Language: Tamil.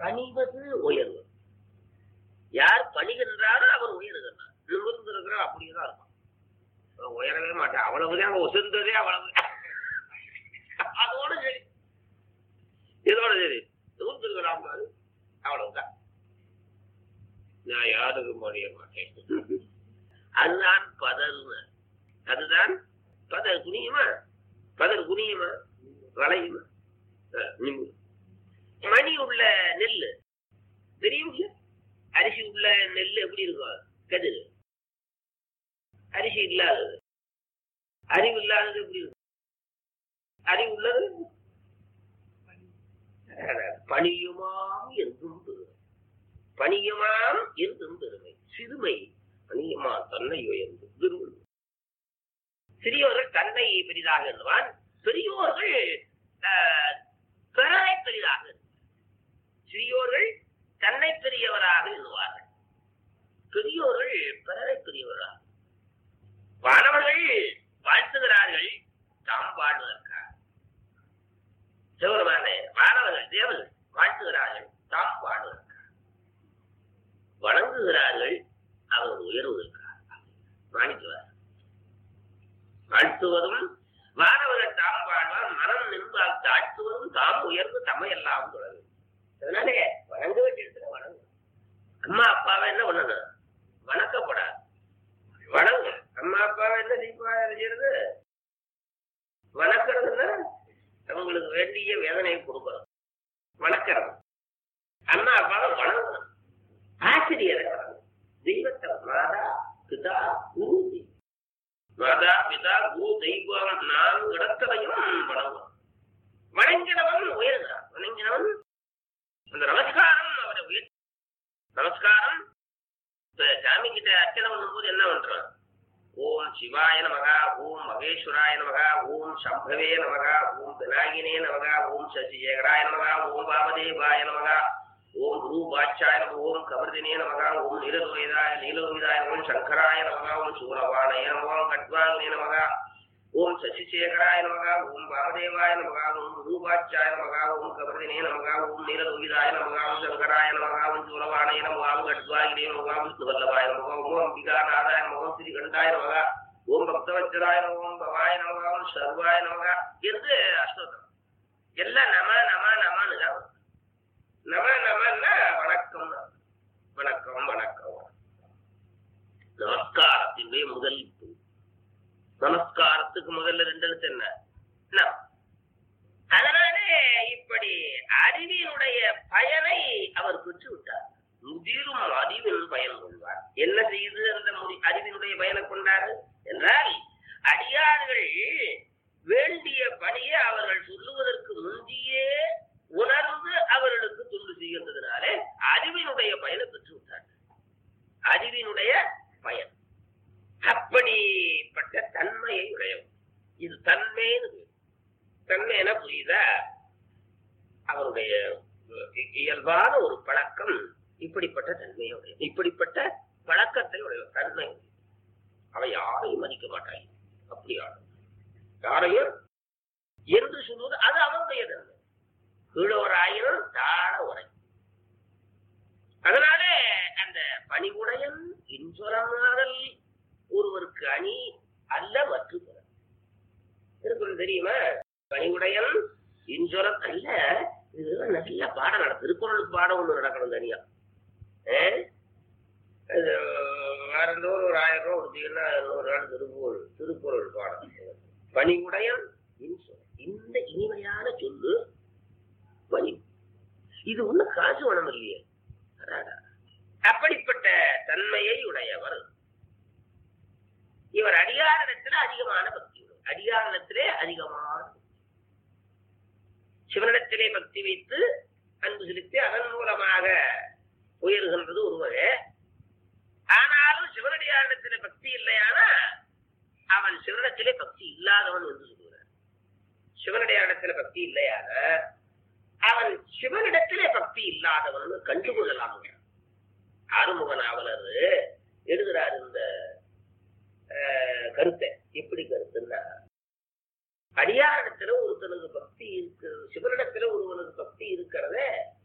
பணிவது உயர்வு யார் பணிகின்றாரோ அவர் உயர்கின்றார் நிமிர்ந்து இருக்கிற அப்படியேதான் இருக்கும் அவன் உயரவே மாட்டான் அவ்வளவுதான் அவன் உசந்ததே அவ்வளவு அதோட சரி இதோட சரி நிமிர்ந்து இருக்கிறான் பாரு அவ்வளவுதான் நான் யாருக்கும் முடிய மாட்டேன் அதுதான் பதர்னு அதுதான் பதர் குனியுமா பதர் குனியுமா வளையுமா அஹ், நிமிரு. மணி உள்ள நெல்லு தெரியும் அரிசி உள்ள நெல் எப்படி இருக்கும் கதிர் அரிசி இல்லாதது அறிவு இல்லாதது எப்படி இருக்கும் அறிவு உள்ளது பணியுமாம் என்றும் பெருமை பணியுமாம் என்றும் பெருமை சிறுமை பணியுமா தன்னை உயர்ந்து திருவள்ளுவர் சிறியோர்கள் தன்னை பெரிதாக எண்ணுவான் பெரியோர்கள் ஆஹ், பிறரை பெரிதாக எண்ணுவார். சிறியோர்கள் தன்னை பெரியவராக எண்ணுவார்கள் பெரியோர்கள் பிறரை பெரியவராக வானவர்கள் வாழ்த்துகிறார்கள் தாம் வாழ்வதற்காக சிவருமானே வானவர்கள் தேவர்கள் வாழ்த்துகிறார்கள் தாம் வாழ்வதற்காக வணங்குகிறார்கள் அவர் உயர்வதற்காக மாணிக்குவார் வாழ்த்துவதும் வானவர்கள் தாம் வாழ்வார் மனம் நின்றால் தாழ்த்துவதும் தாம் உயர்ந்து தம்மையெல்லாம் தொடரும் அதனாலே வணங்க வேண்டிய இடத்துல வணங்கு அம்மா அப்பாவை என்ன பண்ணணும் வணக்கப்படாது வணங்கு அம்மா அப்பாவை என்ன தீபா செய்யறது வணக்கிறதுன்னா அவங்களுக்கு வேண்டிய வேதனையை கொடுக்கணும் வணக்கிறது அம்மா அப்பாவை வணங்கணும் ஆசிரியரை வணங்கணும் தெய்வத்தை மாதா பிதா குரு தெய்வம். மாதா பிதா குரு தெய்வம் நான்கு இடத்திலையும் வணங்கணும் வணங்கினவன் உயர்கிறான் வணங்கினவன் அந்த நமஸ்காரம் அவரை உயர் நமஸ்காரம் இப்ப சாமி கிட்ட அர்ச்சனை பண்ணும்போது என்ன பண்றான் ஓம் சிவாய நமகா ஓம் மகேஸ்வராய நமகா ஓம் சம்பவே நமகா ஓம் விநாயகனே நமகா ஓம் சசிசேகராய நமகா ஓம் வாமதேவாய நமகா ஓம் ரூபாச்சாய நம ஓம் கமர்தினே நமகா ஓம் நீலலோகிதாய நீலலோகிதாய ஓம் சங்கராய நமகா ஓம் சூரவாணய நமகா ஓம் கட்வாங்கினே நமகா ஓம் சசிசேகராய நமகா ஓம் வாமதேவாய நமகா ஓம் ரூபாச்சாய நமகா ஓம் கமர்தினே நமகா ஓம் நீலலோகிதாய நமகா ஓம் சங்கராய நமகா ஓம் சூரவாணய நமகா ஓம் கட்வாங்கினே நமகா ஓம் விஷ்ணுவல்லபாய நமகா ஓம் அம்பிகாநாதாய நமகா ஓம் ஸ்ரீகண்டாய நமகா ஓம் பக்தவச்சராய நமகா ஓம் பவாய நமகா ஓம் சர்வாய நமகா என்று அஷ்டோத்தரம் எல்லாம் நம நம நமன்னு தான் வரும். நம நமன்னா வணக்கம் வணக்கம் வணக்கம் நமஸ்காரத்தினுடைய முதல் பூ. நமஸ்காரத்துக்கு முதல்ல ரெண்டு எழுத்து என்ன நம். அதனாலே இப்படி அறிவினுடைய பயனை அவர் பெற்று விட்டார் முதிரும் அறிவின் பயன் கொள்வார் என்ன செய்து அந்த முடி அறிவினுடைய பயனை கொண்டாரு என்றால் அடியார்கள் வேண்டிய பணியை அவர்கள் சொல்லுவதற்கு முந்தியே உணர்ந்து அவர்களுக்கு தொண்டு செய்கின்றதுனாலே அறிவினுடைய பயனை பெற்று விட்டார் அறிவினுடைய பயன் அப்படிப்பட்ட தன்மையை உடையவர் இது தன்மைன்னு பேரு. தன்மை என புரியுதா அவருடைய இ- இயல்பான ஒரு பழக்கம் இப்படிப்பட்ட தன்மையை உடைய இப்படிப்பட்ட பழக்கத்தை உடைய தன்மை உடையவர். அவன் யாரையும் மதிக்க மாட்டான் அப்படி ஆளும் யாரையும் என்று சொல்வது அது அவனுடைய தன்மை கீழோராயிரம் தாழ உரை அதனாலே அந்த பணிவுடையன் இன்சொலமாதல் ஒருவருக்கு அணி அல்ல மற்ற திருக்குறள் தெரியுமா பணிவுடையன் இன்சொலம் அல்ல இது நல்ல பாடம் நட திருக்குறளுக்கு பாடம் ஒண்ணு நடக்கணும் தனியா ஆ? அது வாரந்தோறும் ஒரு ஆயிரம் ரூபாய் கொடுத்தீங்கன்னா நூறு நாள் திருக்குறள் திருக்குறள் பாடம் பணிவுடையன் இன்சொலம் இந்த இனிமையான சொல்லு பணி இது ஒண்ணு காசு வனம் இல்லையே அடாடா. அப்படிப்பட்ட தன்மையை உடையவர் இவர் அடியாரிடத்துல அதிகமான பக்தி உடையவர். அடியாரிடத்திலே அதிகமான பக்தி. சிவனிடத்திலே பக்தி வைத்து அன்பு செலுத்தி அதன் மூலமாக உயர்கின்றது ஒருவரே ஆனாலும் சிவனடியாரிடத்திலே பக்தி இல்லையானா அவன் சிவனிடத்திலே பக்தி இல்லாதவன் என்று சொல்கிறார் சிவனடியாரிடத்திலே பக்தி இல்லையான அவன் சிவனிடத்திலே பக்தி இல்லாதவன் கண்டுகொள்ளலாம் ஆறுமுக நாவலர் எழுதுறார் இந்த அஹ், கருத்தை எப்படி கருத்துன்னா அடியாரிடத்துல ஒருத்தனுக்கு பக்தி இருக்கு சிவனிடத்துல ஒருவனுக்கு பக்தி இருக்கிறத